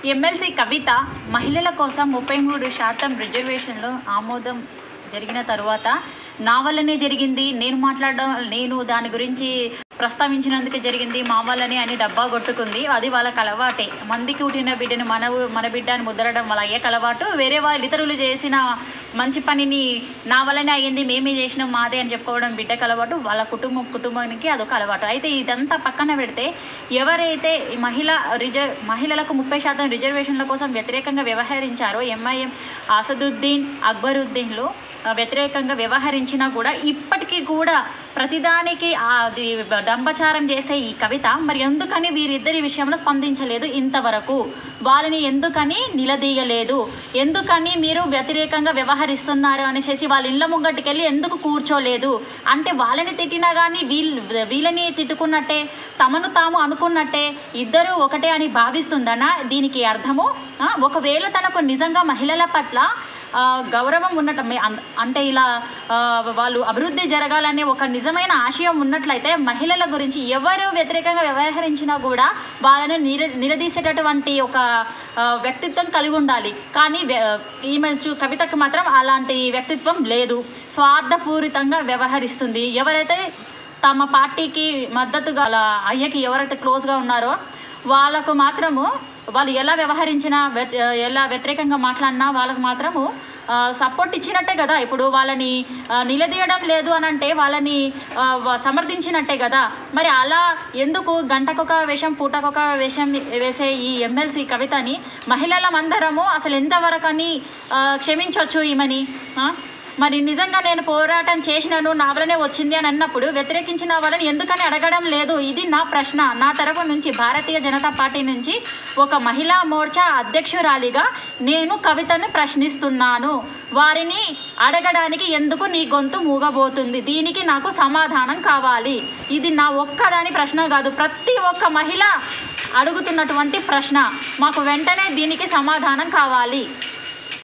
MLC కవిత మహిళల కోసం ముప్పై మూడు శాతం రిజర్వేషన్లు ఆమోదం జరిగిన తరువాత నా వల్లనే జరిగింది నేను మాట్లాడడం నేను దాని గురించి ప్రస్తావించినందుకే జరిగింది మా వల్లనే అని డబ్బా కొట్టుకుంది అది వాళ్ళకి అలవాటే మందికి పుట్టిన బిడ్డను మన ఊ- మన బిడ్డ అని ముద్రడం వాళ్ళ అయ్యే అలవాటు వేరే వాళ్ళు ఇతరులు చేసిన మంచి పనిని నా వల్లనే అయ్యింది మేమే చేసినాం మాదే అని చెప్పుకోవడం బిడ్డకు అలవాటు వాళ్ళ కుటుంబం కుటుంబానికి అదొక అలవాటు అయితే ఇదంతా పక్కన పెడితే ఎవరైతే ఈ మహిళ రిజర్ మహిళలకు ముప్పై శాతం రిజర్వేషన్ల కోసం వ్యతిరేకంగా వ్యవహరించారో ఎంఐఎం అసదుద్దీన్ అక్బరుద్దీన్లు ఆ, వ్యతిరేకంగా వ్యవహరించినా కూడా ఇప్పటికీ కూడా ప్రతిదానికి ఆ అది డంబచారం చేసే ఈ కవిత మరి ఎందుకని వీరిద్దరి విషయంలో స్పందించలేదు ఇంతవరకు వాళ్ళని ఎందుకని నిలదీయలేదు ఎందుకని మీరు వ్యతిరేకంగా వ్యవహరిస్తున్నారు అనేసి వాళ్ళ ఇళ్ళ ముంగటికి వెళ్ళి ఎందుకు కూర్చోలేదు అంటే వాళ్ళని తిట్టినా కానీ వీళ్ళు వీళ్ళని తిట్టుకున్నట్టే తమను తాము అనుకున్నట్టే ఇద్దరు ఒకటే అని భావిస్తుందనా దీనికి అర్థము ఆ, ఒకవేళ తనకు నిజంగా మహిళల పట్ల ఆ, గౌరవం ఉన్నట మే- అం- అంటే ఇలా ఆ, వాళ్ళు అభివృద్ధి జరగాలనే ఒక నిజమైన ఆశయం ఉన్నట్లయితే మహిళల గురించి ఎవరు వ్యతిరేకంగా వ్యవహరించినా కూడా వాళ్ళని నిర నిలదీసేటటువంటి ఒక ఆ, వ్యక్తిత్వం కలిగి ఉండాలి కానీ వ్య- ఈమె చూ- కవితకు మాత్రం అలాంటి వ్యక్తిత్వం లేదు స్వార్థపూరితంగా వ్యవహరిస్తుంది ఎవరైతే తమ పార్టీకి మద్దతుగా అలా అయ్యకి ఎవరైతే క్లోజ్గా ఉన్నారో వాళ్ళకు మాత్రము వాళ్ళు ఎలా వ్యవహరించినా వ్యతి- ఎలా వ్యతిరేకంగా మాట్లాడినా వాళ్ళకు మాత్రము సపోర్ట్ ఇచ్చినట్టే కదా ఇప్పుడు వాళ్ళని ఆ, నిలదీయడం లేదు అని అంటే వాళ్ళని ఆ, వ- సమర్థించినట్టే కదా మరి అలా ఎందుకు గంటకొక వేషం పూటకొక వేషం వేసే ఈ ఎమ్మెల్సీ కవితని మహిళలమందరము అసలు ఎంతవరకు అని ఆ, క్షమించవచ్చు ఈమెని ఆ? మరి నిజంగా నేను పోరాటం చేసినాను నా వల్లనే వచ్చింది అని అన్నప్పుడు వ్యతిరేకించిన వాళ్ళని ఎందుకని అడగడం లేదు ఇది నా ప్రశ్న నా తరపు నుంచి భారతీయ జనతా పార్టీ నుంచి ఒక మహిళా మోర్చా అధ్యక్షురాలిగా నేను కవితను ప్రశ్నిస్తున్నాను వారిని అడగడానికి ఎందుకు నీ గొంతు మూగబోతుంది దీనికి నాకు సమాధానం కావాలి ఇది నా ఒక్కదాని ప్రశ్న కాదు ప్రతి ఒక్క మహిళ అడుగుతున్నటువంటి ప్రశ్న మాకు వెంటనే దీనికి సమాధానం కావాలి